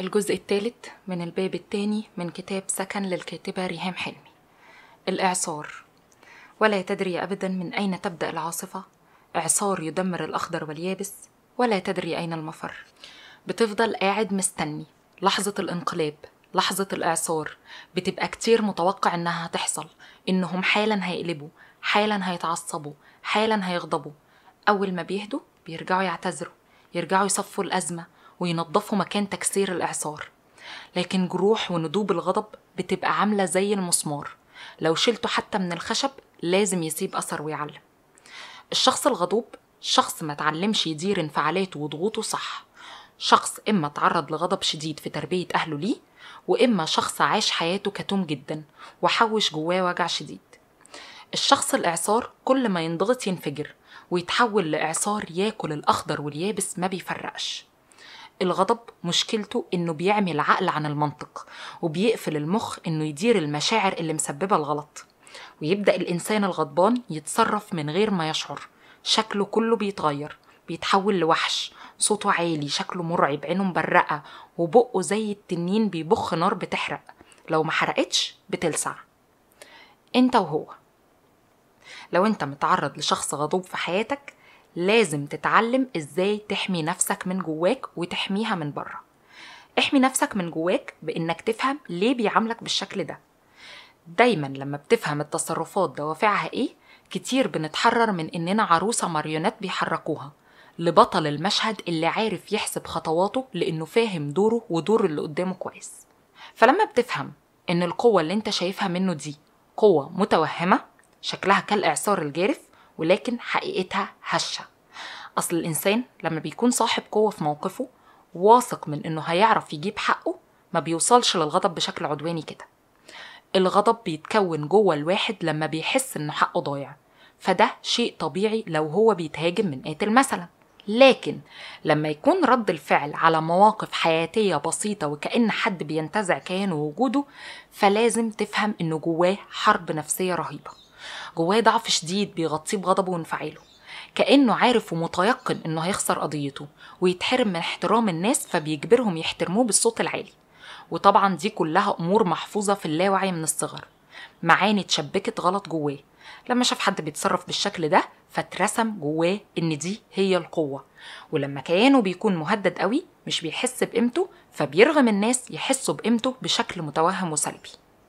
الجزء الثالث من الباب الثاني من كتاب سكن للكاتبة ريهام حلمي الإعصار ولا تدري أبدا من أين تبدأ العاصفة إعصار يدمر الأخضر واليابس ولا تدري أين المفر بتفضل قاعد مستني لحظة الانقلاب لحظة الإعصار بتبقى كتير متوقع إنها هتحصل إنهم حالا هيقلبوا حالا هيتعصبوا حالا هيغضبوا أول ما بيهدوا بيرجعوا يعتذروا يرجعوا يصفوا الأزمة وينظفوا مكان تكسير الإعصار لكن جروح وندوب الغضب بتبقى عاملة زي المسمار لو شلته حتى من الخشب لازم يسيب أثر ويعلم الشخص الغضوب شخص ما تعلمش يدير انفعالاته وضغوطه صح شخص إما تعرض لغضب شديد في تربية أهله ليه وإما شخص عاش حياته كتوم جدا وحوش جواه وجع شديد الشخص الإعصار كل ما ينضغط ينفجر ويتحول لإعصار ياكل الأخضر واليابس ما بيفرقش الغضب مشكلته إنه بيعمي العقل عن المنطق وبيقفل المخ إنه يدير المشاعر اللي مسببة الغلط ويبدأ الإنسان الغضبان يتصرف من غير ما يشعر شكله كله بيتغير بيتحول لوحش صوته عالي شكله مرعب عينه مبرقة وبقه زي التنين بيبخ نار بتحرق لو ما حرقتش بتلسع انت وهو لو انت متعرض لشخص غضوب في حياتك لازم تتعلم ازاي تحمي نفسك من جواك وتحميها من بره احمي نفسك من جواك بانك تفهم ليه بيعاملك بالشكل ده دايما لما بتفهم التصرفات دوافعها ايه كتير بنتحرر من اننا عروسة ماريونات بيحركوها لبطل المشهد اللي عارف يحسب خطواته لانه فاهم دوره ودور اللي قدامه كويس فلما بتفهم ان القوة اللي انت شايفها منه دي قوة متوهمة شكلها كالإعصار الجارف ولكن حقيقتها هشة أصل الإنسان لما بيكون صاحب قوة في موقفه واثق من إنه هيعرف يجيب حقه ما بيوصلش للغضب بشكل عدواني كده الغضب بيتكون جوه الواحد لما بيحس إنه حقه ضايع فده شيء طبيعي لو هو بيتهاجم من قاتل مثلا لكن لما يكون رد الفعل على مواقف حياتية بسيطة وكأن حد بينتزع كيانه ووجوده فلازم تفهم إنه جواه حرب نفسية رهيبة جواه ضعف شديد بيغطيه بغضبه وانفعاله كأنه عارف ومتيقن إنه هيخسر قضيته ويتحرم من احترام الناس فبيجبرهم يحترموه بالصوت العالي وطبعا دي كلها أمور محفوظة في اللاوعي من الصغر معاني اتشبكت غلط جواه لما شاف حد بيتصرف بالشكل ده فاترسم جواه إن دي هي القوة ولما كيانه بيكون مهدد قوي مش بيحس بقيمته فبيرغم الناس يحسوا بقيمته بشكل متوهم وسلبي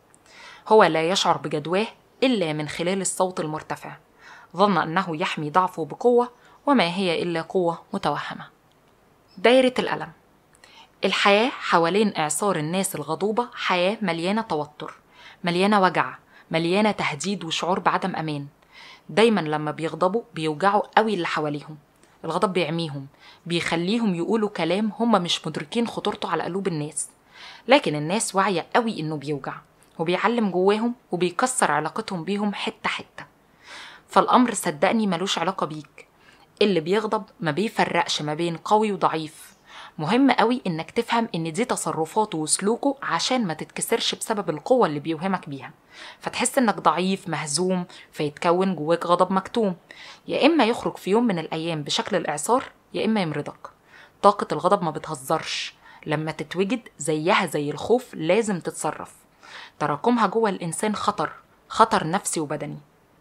هو لا يشعر بجدواه إلا من خلال الصوت المرتفع ظن أنه يحمي ضعفه بقوة وما هي إلا قوة متوهمة دايرة الألم الحياة حوالين إعصار الناس الغضوبة حياة مليانة توتر مليانة وجع مليانة تهديد وشعور بعدم أمان دايما لما بيغضبوا بيوجعوا قوي اللي حواليهم الغضب بيعميهم بيخليهم يقولوا كلام هم مش مدركين خطورته على قلوب الناس لكن الناس واعية قوي إنه بيوجع وبيعلم جواهم وبيكسر علاقتهم بيهم حتة حتة فالأمر صدقني ملوش علاقة بيك اللي بيغضب ما بيفرقش ما بين قوي وضعيف مهم قوي انك تفهم ان دي تصرفاته وسلوكه عشان ما تتكسرش بسبب القوة اللي بيوهمك بيها فتحس انك ضعيف مهزوم فيتكون جواك غضب مكتوم يا اما يخرج في يوم من الايام بشكل الاعصار يا اما يمرضك طاقة الغضب ما بتهزرش لما تتوجد زيها زي الخوف لازم تتصرف تراكمها جوه الإنسان خطر خطر نفسي وبدني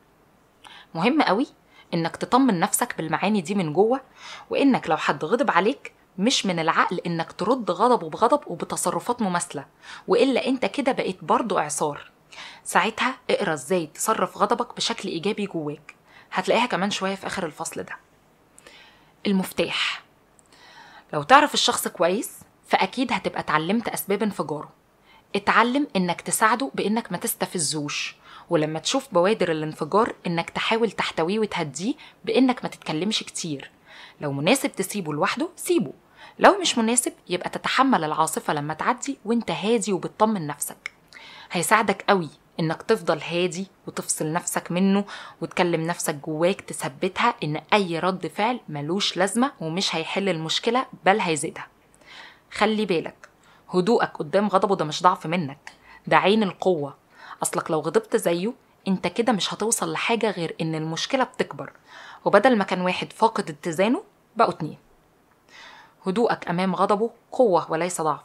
مهم قوي إنك تطمن نفسك بالمعاني دي من جوه وإنك لو حد غضب عليك مش من العقل إنك ترد غضبه بغضب وبتصرفات مماثلة وإلا أنت كده بقيت برضه إعصار ساعتها اقرا ازاي تصرف غضبك بشكل إيجابي جواك هتلاقيها كمان شوية في آخر الفصل ده المفتاح لو تعرف الشخص كويس فأكيد هتبقى اتعلمت أسباب انفجاره اتعلم انك تساعده بانك ما تستفزوش ولما تشوف بوادر الانفجار انك تحاول تحتويه وتهديه بانك ما تتكلمش كتير لو مناسب تسيبه لوحده سيبه لو مش مناسب يبقى تتحمل العاصفة لما تعدي وانت هادي وبتطمن نفسك هيساعدك قوي انك تفضل هادي وتفصل نفسك منه وتكلم نفسك جواك تثبتها ان اي رد فعل ملوش لازمة ومش هيحل المشكلة بل هيزيدها خلي بالك هدوءك قدام غضبه ده مش ضعف منك ده عين القوة أصلك لو غضبت زيه انت كده مش هتوصل لحاجة غير ان المشكلة بتكبر وبدل ما كان واحد فاقد اتزانه بقوا اتنين هدوءك أمام غضبه قوة وليس ضعف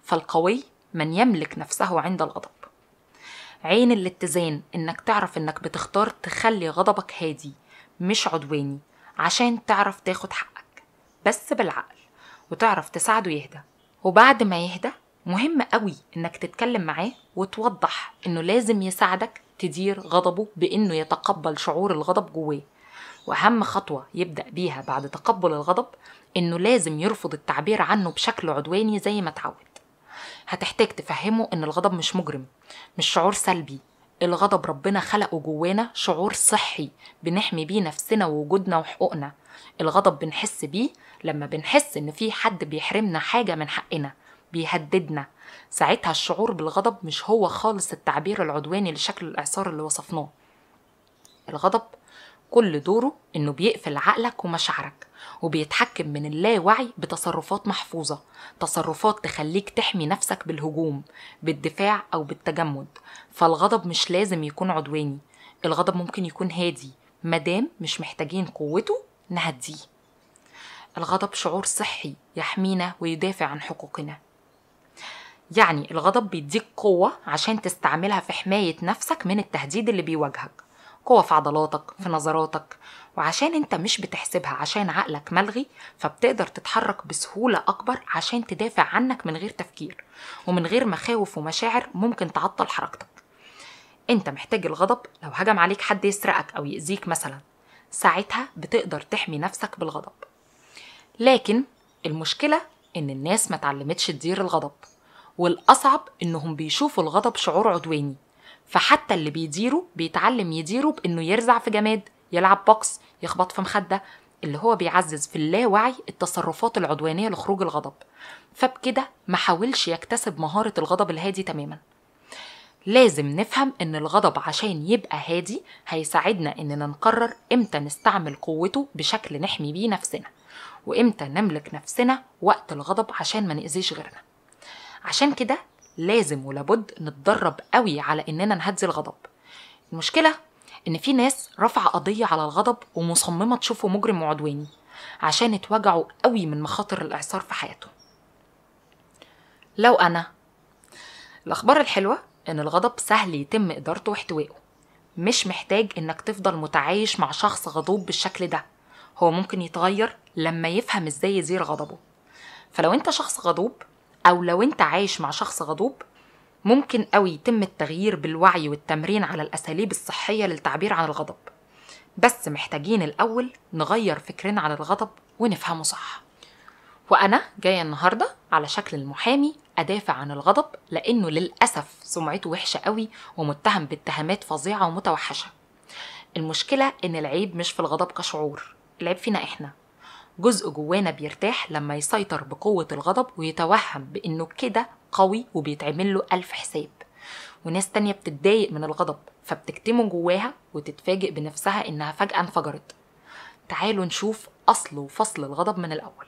فالقوي من يملك نفسه عند الغضب عين الاتزان انك تعرف انك بتختار تخلي غضبك هادي مش عدواني عشان تعرف تاخد حقك بس بالعقل وتعرف تساعده يهدى وبعد ما يهدى مهم قوي انك تتكلم معاه وتوضح انه لازم يساعدك تدير غضبه بانه يتقبل شعور الغضب جواه واهم خطوه يبدا بيها بعد تقبل الغضب انه لازم يرفض التعبير عنه بشكل عدواني زي ما اتعود هتحتاج تفهمه ان الغضب مش مجرم مش شعور سلبي الغضب ربنا خلقه جوانا شعور صحي بنحمي بيه نفسنا ووجودنا وحقوقنا الغضب بنحس بيه لما بنحس ان في حد بيحرمنا حاجه من حقنا بيهددنا ساعتها الشعور بالغضب مش هو خالص التعبير العدواني لشكل الاعصار اللي وصفناه الغضب كل دوره انه بيقفل عقلك ومشاعرك وبيتحكم من اللاوعي بتصرفات محفوظة تصرفات تخليك تحمي نفسك بالهجوم بالدفاع أو بالتجمد فالغضب مش لازم يكون عدواني الغضب ممكن يكون هادي مادام مش محتاجين قوته نهديه الغضب شعور صحي يحمينا ويدافع عن حقوقنا يعني الغضب بيديك قوة عشان تستعملها في حماية نفسك من التهديد اللي بيواجهك قوة في عضلاتك في نظراتك وعشان انت مش بتحسبها عشان عقلك ملغي فبتقدر تتحرك بسهولة أكبر عشان تدافع عنك من غير تفكير ومن غير مخاوف ومشاعر ممكن تعطل حركتك انت محتاج الغضب لو هجم عليك حد يسرقك أو يأذيك مثلا ساعتها بتقدر تحمي نفسك بالغضب لكن المشكلة إن الناس ما تعلمتش تدير الغضب والأصعب إنهم بيشوفوا الغضب شعور عدواني فحتى اللي بيديره بيتعلم يديره بإنه يرزع في جماد يلعب بوكس يخبط في مخدة اللي هو بيعزز في اللاوعي التصرفات العدوانية لخروج الغضب فبكده ما حاولش يكتسب مهارة الغضب الهادي تماما لازم نفهم ان الغضب عشان يبقى هادي هيساعدنا اننا نقرر امتى نستعمل قوته بشكل نحمي بيه نفسنا وامتى نملك نفسنا وقت الغضب عشان ما نأذيش غيرنا عشان كده لازم ولابد نتدرب قوي على اننا نهدي الغضب المشكله ان في ناس رافعه قضيه على الغضب ومصممه تشوفه مجرم وعدواني عشان اتوجعوا قوي من مخاطر الاعصار في حياتهم لو انا الاخبار الحلوه ان الغضب سهل يتم ادارته واحتوائه مش محتاج انك تفضل متعايش مع شخص غضوب بالشكل ده هو ممكن يتغير لما يفهم ازاي يدير غضبه فلو انت شخص غضوب او لو انت عايش مع شخص غضوب ممكن قوي يتم التغيير بالوعي والتمرين على الاساليب الصحيه للتعبير عن الغضب بس محتاجين الاول نغير فكرنا عن الغضب ونفهمه صح وانا جايه النهارده على شكل المحامي ادافع عن الغضب لانه للاسف سمعته وحشه قوي ومتهم باتهامات فظيعه ومتوحشه المشكله ان العيب مش في الغضب كشعور العيب فينا احنا جزء جوانا بيرتاح لما يسيطر بقوة الغضب ويتوهم بإنه كده قوي وبيتعمل له ألف حساب وناس تانية بتتضايق من الغضب فبتكتمه جواها وتتفاجئ بنفسها إنها فجأة انفجرت تعالوا نشوف أصل وفصل الغضب من الأول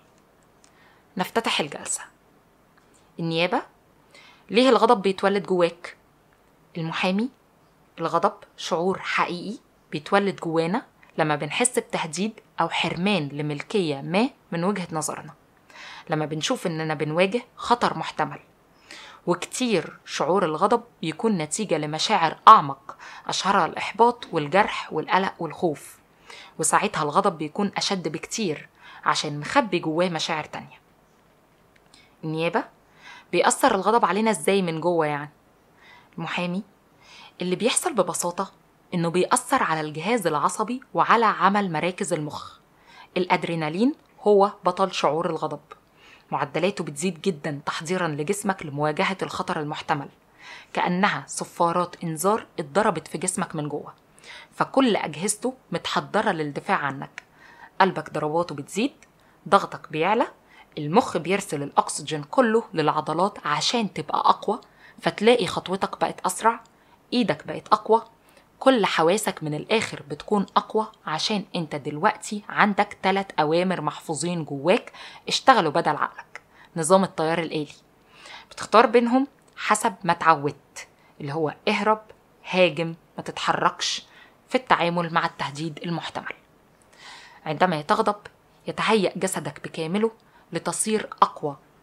نفتتح الجلسة النيابة ليه الغضب بيتولد جواك؟ المحامي الغضب شعور حقيقي بيتولد جوانا لما بنحس بتهديد أو حرمان لملكية ما من وجهة نظرنا لما بنشوف إننا بنواجه خطر محتمل وكتير شعور الغضب بيكون نتيجة لمشاعر أعمق أشهرها الإحباط والجرح والقلق والخوف وساعتها الغضب بيكون أشد بكتير عشان مخبي جواه مشاعر تانية النيابة بيأثر الغضب علينا إزاي من جوه يعني المحامي اللي بيحصل ببساطة إنه بيأثر على الجهاز العصبي وعلى عمل مراكز المخ الأدرينالين هو بطل شعور الغضب معدلاته بتزيد جدا تحضيرا لجسمك لمواجهة الخطر المحتمل كأنها صفارات إنذار اتضربت في جسمك من جوه فكل أجهزته متحضرة للدفاع عنك قلبك ضرباته بتزيد ضغطك بيعلى المخ بيرسل الأكسجين كله للعضلات عشان تبقى أقوى فتلاقي خطوتك بقت أسرع إيدك بقت أقوى كل حواسك من الآخر بتكون أقوى عشان أنت دلوقتي عندك تلات أوامر محفوظين جواك اشتغلوا بدل عقلك نظام التيار الآلي بتختار بينهم حسب ما اتعودت اللي هو اهرب هاجم ما تتحركش في التعامل مع التهديد المحتمل عندما تغضب يتهيأ جسدك بكامله لتصير أقوى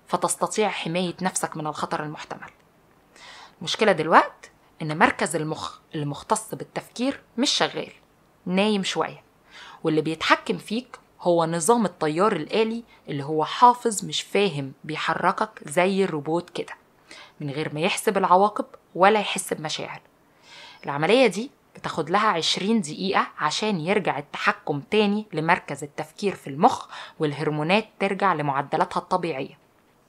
فتستطيع حماية نفسك من الخطر المحتمل المشكلة دلوقت إن مركز المخ اللي مختص بالتفكير مش شغال نايم شوية واللي بيتحكم فيك هو نظام الطيار الآلي اللي هو حافظ مش فاهم بيحركك زي الروبوت كده من غير ما يحسب العواقب ولا يحس بمشاعر العملية دي بتاخد لها 20 دقيقة عشان يرجع التحكم تاني لمركز التفكير في المخ والهرمونات ترجع لمعدلاتها الطبيعية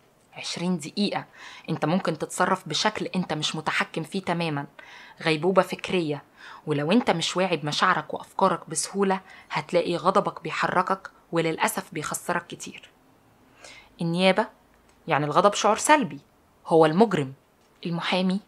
20 دقيقة انت ممكن تتصرف بشكل انت مش متحكم فيه تماما غيبوبة فكرية ولو انت مش واعي بمشاعرك وافكارك بسهولة هتلاقي غضبك بيحركك وللأسف بيخسرك كتير النيابة يعني الغضب شعور سلبي هو المجرم المحامي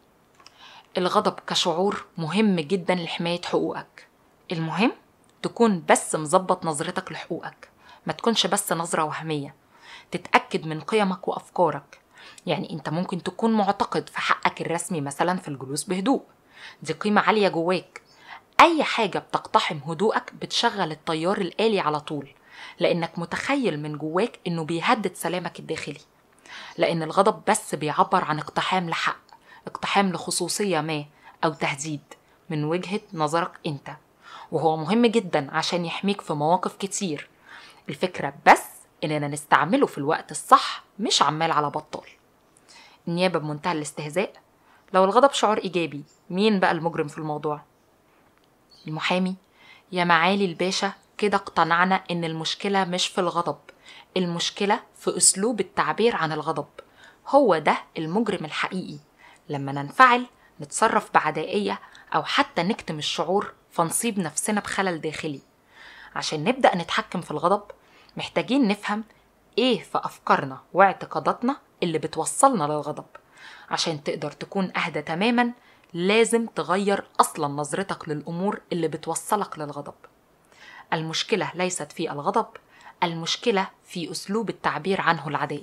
الغضب كشعور مهم جدا لحماية حقوقك المهم تكون بس مظبط نظرتك لحقوقك ما تكونش بس نظرة وهمية تتأكد من قيمك وأفكارك يعني أنت ممكن تكون معتقد في حقك الرسمي مثلا في الجلوس بهدوء دي قيمة عالية جواك أي حاجة بتقتحم هدوءك بتشغل التيار الآلي على طول لأنك متخيل من جواك إنه بيهدد سلامك الداخلي لأن الغضب بس بيعبر عن اقتحام لحق اقتحام لخصوصية ما أو تهديد من وجهة نظرك أنت وهو مهم جدا عشان يحميك في مواقف كتير الفكرة بس إننا نستعمله في الوقت الصح مش عمال على بطال النيابة بمنتهى الاستهزاء لو الغضب شعور إيجابي مين بقى المجرم في الموضوع؟ المحامي يا معالي الباشا كده اقتنعنا إن المشكلة مش في الغضب المشكلة في أسلوب التعبير عن الغضب هو ده المجرم الحقيقي لما ننفعل نتصرف بعدائية أو حتى نكتم الشعور فنصيب نفسنا بخلل داخلي عشان نبدأ نتحكم في الغضب محتاجين نفهم إيه في أفكارنا واعتقاداتنا اللي بتوصلنا للغضب عشان تقدر تكون أهدى تماما لازم تغير أصلا نظرتك للأمور اللي بتوصلك للغضب المشكلة ليست في الغضب المشكلة في أسلوب التعبير عنه العدائي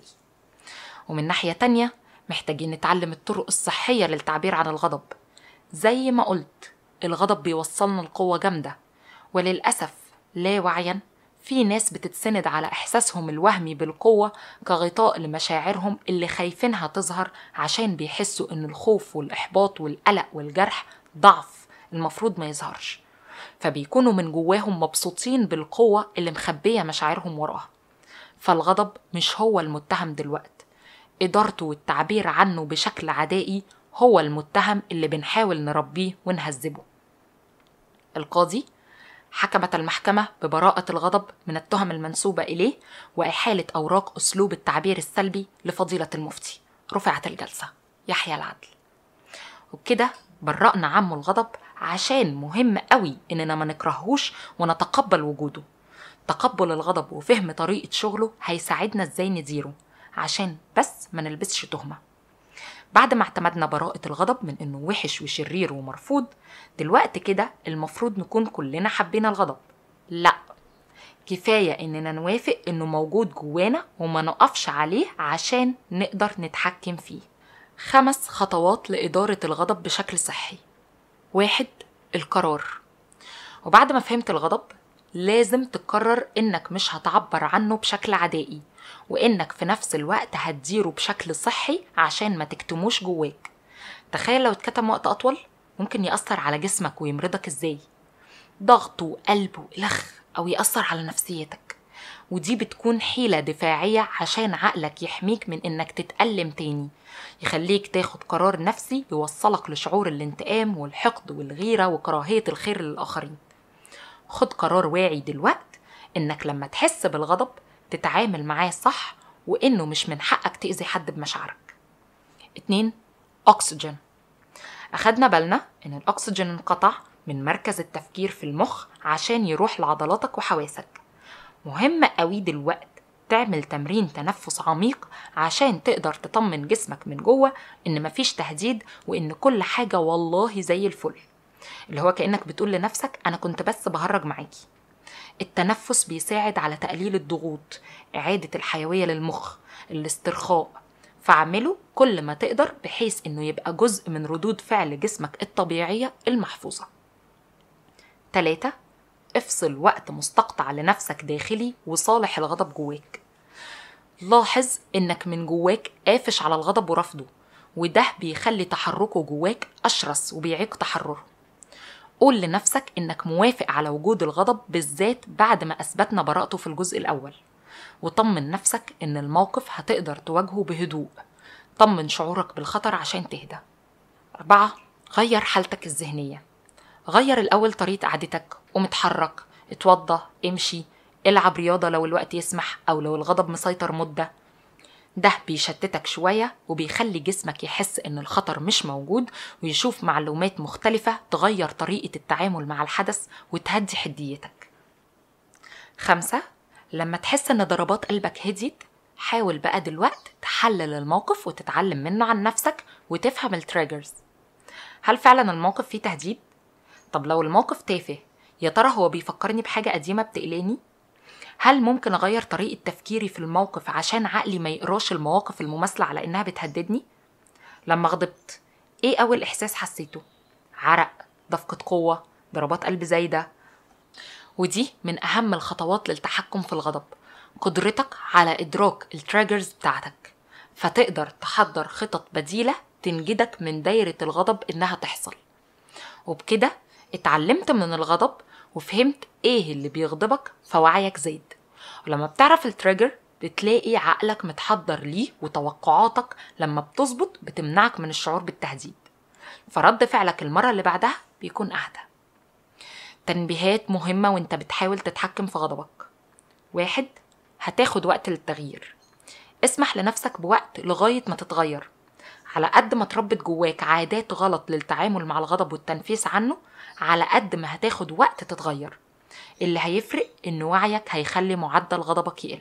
ومن ناحية تانية محتاجين نتعلم الطرق الصحية للتعبير عن الغضب زي ما قلت الغضب بيوصلنا لقوة جامدة وللأسف لا وعيا في ناس بتتسند على إحساسهم الوهمي بالقوة كغطاء لمشاعرهم اللي خايفينها تظهر عشان بيحسوا إن الخوف والإحباط والقلق والجرح ضعف المفروض ما يظهرش فبيكونوا من جواهم مبسوطين بالقوة اللي مخبية مشاعرهم وراها فالغضب مش هو المتهم دلوقت إدارته والتعبير عنه بشكل عدائي هو المتهم اللي بنحاول نربيه ونهذبه القاضي حكمت المحكمة ببراءة الغضب من التهم المنسوبة إليه وإحالة أوراق أسلوب التعبير السلبي لفضيلة المفتي رفعت الجلسة يحيى العدل وبكده برأنا عمه الغضب عشان مهم قوي إننا ما نكرهوش ونتقبل وجوده تقبل الغضب وفهم طريقة شغله هيساعدنا ازاي نديره عشان بس ما نلبسش تهمة بعد ما اعتمدنا براءة الغضب من انه وحش وشرير ومرفوض دلوقتي كده المفروض نكون كلنا حبينا الغضب لا كفاية اننا نوافق انه موجود جوانا وما نقفش عليه عشان نقدر نتحكم فيه خمس خطوات لإدارة الغضب بشكل صحي واحد القرار وبعد ما فهمت الغضب لازم تقرر انك مش هتعبر عنه بشكل عدائي وانك في نفس الوقت هتديره بشكل صحي عشان ما تكتموش جواك تخيل لو اتكتم وقت اطول ممكن يأثر على جسمك ويمرضك ازاي ضغط وقلب وإلخ أو يأثر على نفسيتك ودي بتكون حيلة دفاعية عشان عقلك يحميك من إنك تتألم تاني يخليك تاخد قرار نفسي يوصلك لشعور الانتقام والحقد والغيرة وكراهية الخير للآخرين خد قرار واعي دلوقت إنك لما تحس بالغضب تتعامل معاه صح وإنه مش من حقك تأذي حد بمشاعرك اتنين أكسجين أخدنا بالنا إن الأكسجين انقطع من مركز التفكير في المخ عشان يروح لعضلاتك وحواسك مهم قوي دلوقت تعمل تمرين تنفس عميق عشان تقدر تطمن جسمك من جوه إن مفيش تهديد وإن كل حاجة والله زي الفل اللي هو كأنك بتقول لنفسك أنا كنت بس بهرج معاكي التنفس بيساعد على تقليل الضغوط إعادة الحيوية للمخ الاسترخاء فاعمله كل ما تقدر بحيث إنه يبقى جزء من ردود فعل جسمك الطبيعية المحفوظة تلاتة افصل وقت مستقطع لنفسك داخلي وصالح الغضب جواك لاحظ إنك من جواك قافش على الغضب ورفضه وده بيخلي تحركه جواك أشرس وبيعيق تحرره قول لنفسك إنك موافق على وجود الغضب بالذات بعد ما أثبتنا براءته في الجزء الأول وطمن نفسك إن الموقف هتقدر تواجهه بهدوء طمن شعورك بالخطر عشان تهدى أربعة غير حالتك الذهنية غير الأول طريقة قعدتك قوم اتحرك اتوضى امشي العب رياضة لو الوقت يسمح أو لو الغضب مسيطر مدة ده بيشتتك شوية وبيخلي جسمك يحس إن الخطر مش موجود ويشوف معلومات مختلفة تغير طريقة التعامل مع الحدث وتهدي حديتك خمسة لما تحس إن ضربات قلبك هديت حاول بقى دلوقت تحلل الموقف وتتعلم منه عن نفسك وتفهم التريجرز هل فعلا الموقف فيه تهديد؟ طب لو الموقف تافه يا ترى هو بيفكرني بحاجة قديمة بتقلقني؟ هل ممكن أغير طريقة تفكيري في الموقف عشان عقلي ما يقراش المواقف المماثلة على إنها بتهددني؟ لما غضبت إيه أول إحساس حسيته؟ عرق، دفقة قوة، ضربات قلب زايدة ودي من أهم الخطوات للتحكم في الغضب قدرتك على إدراك التريجرز بتاعتك فتقدر تحضر خطط بديلة تنجدك من دايرة الغضب إنها تحصل وبكده اتعلمت من الغضب وفهمت ايه اللي بيغضبك فوعيك زاد ولما بتعرف التريجر بتلاقي عقلك متحضر ليه وتوقعاتك لما بتظبط بتمنعك من الشعور بالتهديد فرد فعلك المرة اللي بعدها بيكون أهدى تنبيهات مهمة وانت بتحاول تتحكم في غضبك واحد هتاخد وقت للتغيير اسمح لنفسك بوقت لغاية ما تتغير على قد ما تربط جواك عادات غلط للتعامل مع الغضب والتنفيس عنه على قد ما هتاخد وقت تتغير اللي هيفرق ان وعيك هيخلي معدل غضبك يقل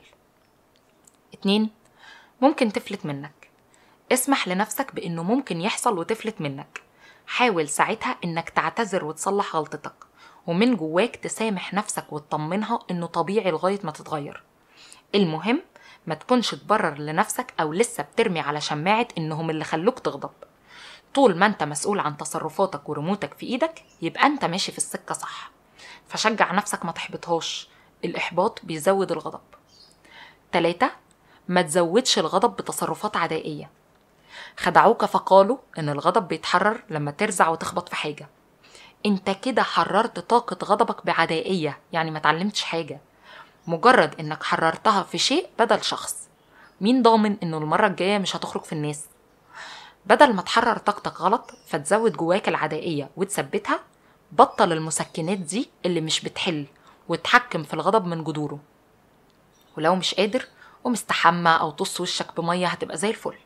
اتنين ممكن تفلت منك اسمح لنفسك بانه ممكن يحصل وتفلت منك حاول ساعتها انك تعتذر وتصلح غلطتك ومن جواك تسامح نفسك وتطمنها انه طبيعي لغايه ما تتغير المهم ما تكونش تبرر لنفسك او لسه بترمي على شماعه انهم اللي خلوك تغضب طول ما انت مسؤول عن تصرفاتك وريموتك في ايدك يبقى انت ماشي في السكه صح فشجع نفسك ما تحبطهاش الاحباط بيزود الغضب تلاتة ما تزودش الغضب بتصرفات عدائية خدعوك فقالوا ان الغضب بيتحرر لما ترزع وتخبط في حاجة انت كده حررت طاقة غضبك بعدائية يعني ما تعلمتش حاجة مجرد انك حررتها في شيء بدل شخص مين ضامن انه المرة الجاية مش هتخرج في الناس بدل ما تحرر طاقتك غلط فتزود جواك العدائية وتثبتها بطل المسكنات دي اللي مش بتحل وتحكم في الغضب من جذوره ولو مش قادر قوم استحمى او طص وشك بمية هتبقى زي الفل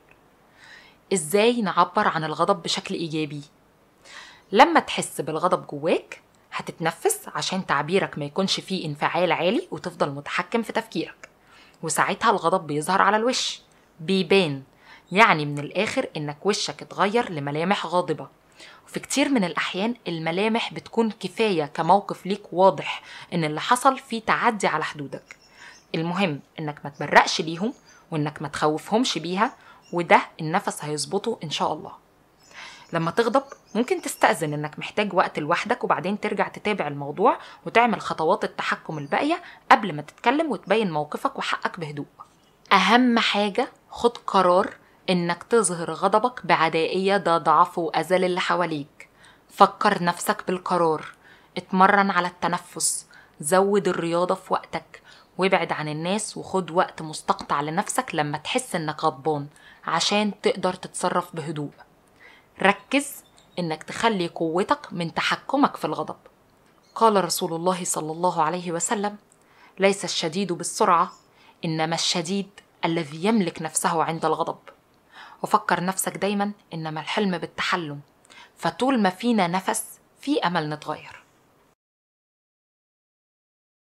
ازاي نعبر عن الغضب بشكل ايجابي لما تحس بالغضب جواك هتتنفس عشان تعبيرك ما يكونش فيه انفعال عالي وتفضل متحكم في تفكيرك وساعتها الغضب بيظهر على الوش بيبان يعني من الآخر إنك وشك اتغير لملامح غاضبة وفي كتير من الأحيان الملامح بتكون كفاية كموقف ليك واضح إن اللي حصل فيه تعدي على حدودك المهم إنك ما تبرقش ليهم وإنك ما تخوفهمش بيها وده النفس هيظبطه إن شاء الله لما تغضب ممكن تستأذن إنك محتاج وقت لوحدك وبعدين ترجع تتابع الموضوع وتعمل خطوات التحكم الباقية قبل ما تتكلم وتبين موقفك وحقك بهدوء أهم حاجة خد قرار إنك تظهر غضبك بعدائية ده ضعف وأذى للي حواليك فكر نفسك بالقرار اتمرن على التنفس زود الرياضة في وقتك وابعد عن الناس وخد وقت مستقطع لنفسك لما تحس إنك غضبان عشان تقدر تتصرف بهدوء ركز إنك تخلي قوتك من تحكمك في الغضب قال رسول الله صلى الله عليه وسلم ليس الشديد بالسرعة إنما الشديد الذي يملك نفسه عند الغضب وفكر نفسك دايما إنما الحلم بالتحلم فطول ما فينا نفس في أمل نتغير